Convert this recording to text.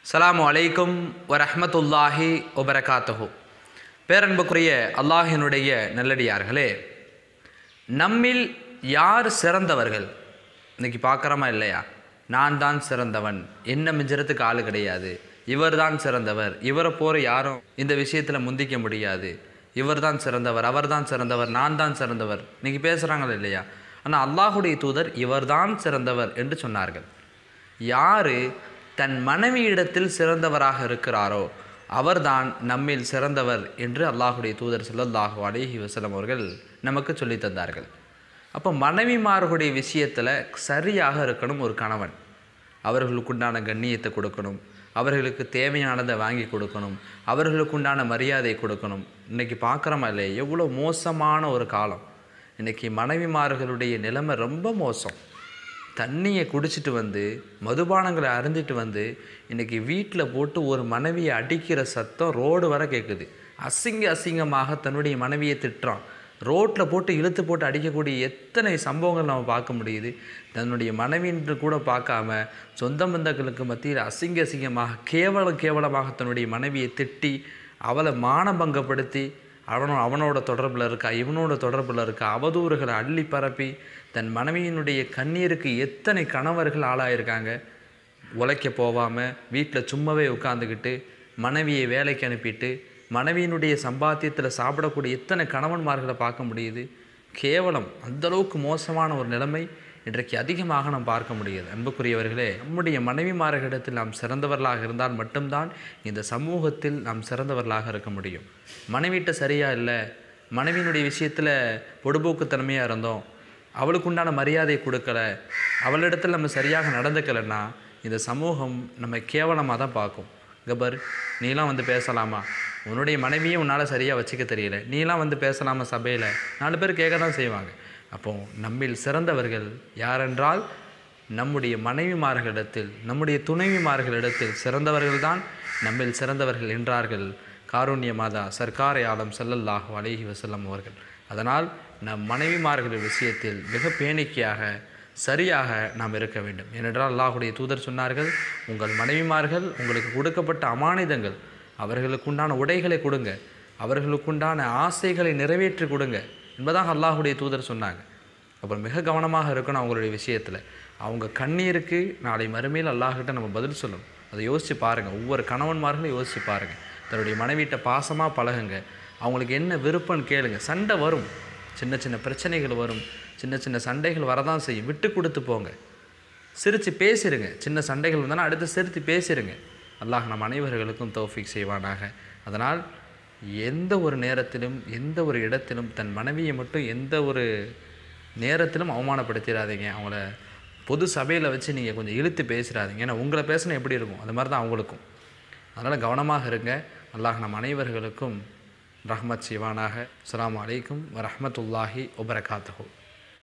அஸ்ஸலாமு அலைக்கும் வரஹ்மத்துல்லாஹி வபரகாத்துஹு பேரன்புக்குரிய அல்லாஹினுடைய நல்லடியார்களே நம்மில் யார் சிறந்தவர்கள் இன்னைக்கு பார்க்குறோமா இல்லையா நான் தான் சிறந்தவன் என்ன மிஞ்சறதுக்கு ஆள் கிடையாது இவர் தான் சிறந்தவர் இவரை போற யாரும் இந்த விஷயத்தில் முந்திக்க முடியாது இவர் தான் சிறந்தவர் அவர் தான் சிறந்தவர் நான் தான் சிறந்தவர் இன்னைக்கு பேசுகிறாங்களா இல்லையா ஆனால் அல்லாஹுடைய தூதர் இவர்தான் சிறந்தவர் என்று சொன்னார்கள் யாரு தன் மனைவியிடத்தில் சிறந்தவராக இருக்கிறாரோ அவர்தான் நம்மில் சிறந்தவர் என்று அல்லாஹுடைய தூதர் ஸல்லல்லாஹு அலைஹி வஸல்லம் அவர்கள் நமக்கு சொல்லித் தந்தார்கள் அப்போ மனைவிமார்களுடைய விஷயத்தில் சரியாக இருக்கணும் ஒரு கணவன் அவர்களுக்குண்டான கண்ணியத்தை கொடுக்கணும் அவர்களுக்கு தேவையானதை வாங்கி கொடுக்கணும் அவர்களுக்குண்டான மரியாதை கொடுக்கணும் இன்னைக்கு பார்க்குறோமா இல்லையா எவ்வளோ மோசமான ஒரு காலம் இன்னைக்கு மனைவிமார்களுடைய நிலைமை ரொம்ப மோசம் தண்ணியை குடிச்சிட்டு வந்து மதுபானங்களை அருந்திட்டு வந்து இன்றைக்கி வீட்டில் போட்டு ஒரு மனைவியை அடிக்கிற சத்தம் ரோடு வர கேட்குது அசிங்க அசிங்கமாக தன்னுடைய மனைவியை திட்டுறான் ரோட்டில் போட்டு இழுத்து போட்டு அடிக்கக்கூடிய எத்தனை சம்பவங்கள் நம்ம பார்க்க முடியுது தன்னுடைய மனைவின்று கூட பார்க்காம சொந்த பந்தங்களுக்கு மத்தியில் அசிங்க அசிங்கமாக கேவலம் கேவலமாக தன்னுடைய மனைவியை திட்டி அவளை மானபங்கப்படுத்தி அவனோ அவனோட தொடர்பில் இருக்கா இவனோட தொடர்பில் இருக்கா அவதூறுகளை அள்ளி பரப்பி தன் மனைவியினுடைய கண்ணீருக்கு எத்தனை கணவர்கள் ஆளாயிருக்காங்க உழைக்க போகாமல் வீட்டில் சும்மாவே உட்காந்துக்கிட்டு மனைவியை வேலைக்கு அனுப்பிட்டு மனைவியினுடைய சம்பாத்தியத்தில் சாப்பிடக்கூடிய எத்தனை கணவன்மார்களை பார்க்க முடியுது கேவலம் அந்தளவுக்கு மோசமான ஒரு நிலைமை இன்றைக்கு அதிகமாக நாம் பார்க்க முடியுது அன்புக்குரியவர்களே நம்முடைய மனைவிமார்களிடத்தில் நாம் சிறந்தவர்களாக இருந்தால் மட்டும்தான் இந்த சமூகத்தில் நாம் சிறந்தவர்களாக இருக்க முடியும் மனைவிட்ட சரியா இல்லை மனைவியினுடைய விஷயத்தில் பொடுபோக்குத்தன்மையாக இருந்தோம் அவளுக்கு உண்டான மரியாதை கொடுக்கல அவளிடத்தில் நம்ம சரியாக நடந்துக்கலைன்னா இந்த சமூகம் நம்ம கேவலமாக தான் பார்க்கும் கபர் நீலாம் வந்து பேசலாமா உன்னுடைய மனைவியை உன்னால் சரியாக வச்சுக்க தெரியல நீலாம் வந்து பேசலாமா சபையில் நாலு பேர் கேட்க தான் செய்வாங்க அப்போ நம்மில் சிறந்தவர்கள் யாரென்றால் நம்முடைய மனைவிமார்களிடத்தில் நம்முடைய துணைவிமார்களிடத்தில் சிறந்தவர்கள்தான் நம்மில் சிறந்தவர்கள் என்றார்கள் காருண்ய மாதா சர்க்காரை ஆலம் ஸல்லல்லாஹு அலைஹி வஸல்லம் அவர்கள் அதனால் நம் மனைவிமார்கள் விஷயத்தில் மிக பேணிக்கையாக சரியாக நாம் இருக்க வேண்டும் ஏனென்றால் அல்லாஹுடைய தூதர் சொன்னார்கள் உங்கள் மனைவிமார்கள் உங்களுக்கு கொடுக்கப்பட்ட அமானிதங்கள் அவர்களுக்குண்டான உடைகளை கொடுங்க அவர்களுக்குண்டான ஆசைகளை நிறைவேற்றி கொடுங்க என்பதாக அல்லாஹுடைய தூதர் சொன்னாங்க அப்புறம் மிக கவனமாக இருக்கணும் அவங்களுடைய விஷயத்தில் அவங்க கண்ணீருக்கு நாளை மறுமையில் அல்லாஹ்கிட்ட நம்ம பதில் சொல்லணும் அதை யோசித்து பாருங்கள் ஒவ்வொரு கணவன்மார்களும் யோசித்து பாருங்கள் தன்னுடைய மனைவிட்ட பாசமாக பழகுங்க அவங்களுக்கு என்ன விருப்பம்னு கேளுங்க சண்டை வரும் சின்ன சின்ன பிரச்சனைகள் வரும் சின்ன சின்ன சண்டைகள் வரதான் செய்யும் விட்டு கொடுத்து போங்க சிரித்து பேசிடுங்க சின்ன சண்டைகள் வந்தாலும் அடுத்து சிரித்து பேசிடுங்க அல்லாஹ் நம் அனைவர்களுக்கும் தௌஃபிக் செய்வானாக அதனால் எந்த ஒரு நேரத்திலும் எந்த ஒரு இடத்திலும் தன் மனைவியை மட்டும் எந்த ஒரு நேரத்திலும் அவமானப்படுத்திடாதீங்க அவங்கள பொது சபையில் வச்சு நீங்கள் கொஞ்சம் இழுத்து பேசிடாதீங்க ஏன்னா உங்களை பேசினா எப்படி இருக்கும் அது மாதிரி தான் அவங்களுக்கும் அதனால் கவனமாக இருங்க அல்லாஹ் நம் அனைவர்களுக்கும் ரஹ்மத் செய்வானாக அஸ்ஸலாமு அலைக்கும் வரஹ்மத்துல்லாஹி வபரகாத்துஹு